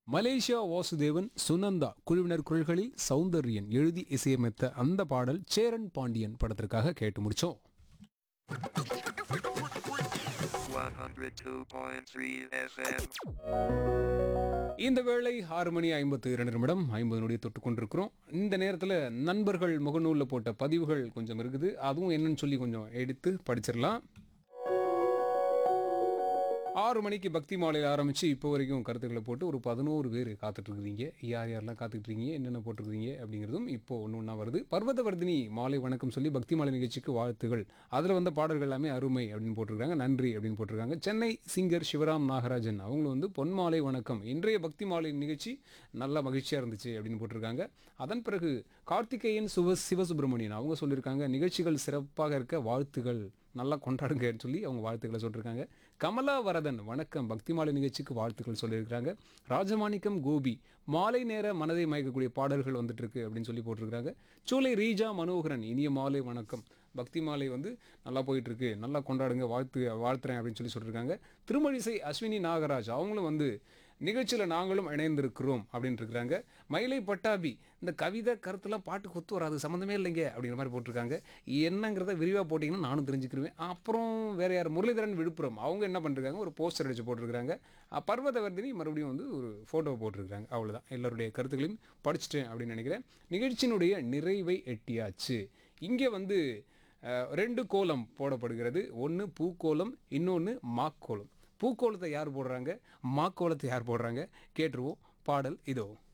Malaysia Vasudevan Sunanda குழுவினர் குரல்களில் சௌந்தர்யன் எழுதி இசையமைத்த அந்த பாடல் சேரன் பாண்டியன் படத்திற்காக கேட்டு முடிச்சோம் 102.3 FM. இந்த வேளை ஆறு மணி ஐம்பத்து இரண்டு நிமிடம் ஐம்பது நொடியை தொட்டு கொண்டிருக்கிறோம் இந்த நேரத்தில் நண்பர்கள் முகநூலில் போட்ட பதிவுகள் கொஞ்சம் இருக்குது அதுவும் என்னன்னு சொல்லி கொஞ்சம் எடுத்து படிச்சிடலாம் ஆறு மணிக்கு பக்தி மாலையில் ஆரம்பித்து இப்போ வரைக்கும் கருத்துக்களை போட்டு ஒரு பதினோரு பேர் காத்துட்ருக்குறீங்க யார் யாரெல்லாம் காத்துட்ருக்கீங்க என்னென்ன போட்டிருக்கீங்க அப்படிங்கிறதும் இப்போ ஒன்று ஒன்றா வருது பர்வதவர்தினி மாலை வணக்கம் சொல்லி பக்தி மாலை நிகழ்ச்சிக்கு வாழ்த்துகள் அதில் வந்த பாடல்கள் எல்லாமே அருமை அப்படின்னு போட்டிருக்காங்க நன்றி அப்படின்னு போட்டிருக்காங்க சென்னை சிங்கர் சிவராம் நாகராஜன் அவங்களும் வந்து பொன் மாலை வணக்கம் இன்றைய பக்தி மாலை நிகழ்ச்சி நல்ல மகிழ்ச்சியாக இருந்துச்சு அப்படின்னு போட்டிருக்காங்க அதன் பிறகு கார்த்திகேயன் சுவ சிவசுப்பிரமணியன் அவங்க சொல்லியிருக்காங்க நிகழ்ச்சிகள் சிறப்பாக இருக்க வாழ்த்துகள் நல்லா கொண்டாடுங்கன்னு சொல்லி அவங்க வாழ்த்துக்களை சொல்லியிருக்காங்க கமலா வரதன் வணக்கம் பக்தி மாலை நிகழ்ச்சிக்கு வாழ்த்துக்கள் சொல்லியிருக்காங்க ராஜமாணிக்கம் கோபி மாலை நேர மனதை மயக்கக்கூடிய பாடல்கள் வந்துட்டு இருக்கு அப்படின்னு சொல்லி போட்டிருக்காங்க சூலை ரீஜா மனோகரன் இனிய மாலை வணக்கம் பக்தி மாலை வந்து நல்லா போயிட்டு இருக்கு நல்லா கொண்டாடுங்க வாழ்த்து வாழ்த்துறேன் அப்படின்னு சொல்லி சொல்லியிருக்காங்க திருமழிசை அஸ்வினி நாகராஜ் அவங்களும் வந்து நிகழ்ச்சியில் நாங்களும் இணைந்திருக்கிறோம் அப்படின்னு இருக்கிறாங்க மயிலை பட்டாபி இந்த கவிதை கருத்துலாம் பாட்டு கொத்து வராது சம்மந்தமே இல்லைங்க அப்படிங்கிற மாதிரி போட்டிருக்காங்க என்னங்கிறத விரிவாக போட்டிங்கன்னா நானும் தெரிஞ்சுக்கிருவேன் அப்புறம் வேற யார் முரளிதரன் விழுப்புரம் அவங்க என்ன பண்ணிருக்காங்க ஒரு போஸ்டர் அடிச்சு போட்டிருக்காங்க அஹ் பர்வதவர்தினி மறுபடியும் வந்து ஒரு ஃபோட்டோ போட்டிருக்காங்க அவ்வளோதான் எல்லாருடைய கருத்துக்களையும் படிச்சிட்டேன் அப்படின்னு நினைக்கிறேன் நிகழ்ச்சியினுடைய நிறைவை எட்டியாச்சு இங்கே வந்து அஹ், ரெண்டு கோலம் போடப்படுகிறது ஒன்று பூக்கோலம் இன்னொன்று மாக்கோலம் பூக்கோலத்தை யார் போடுறாங்க மாக்கோலத்தை யார் போடுறாங்க கேட்டுருவோம் பாடல் இதோ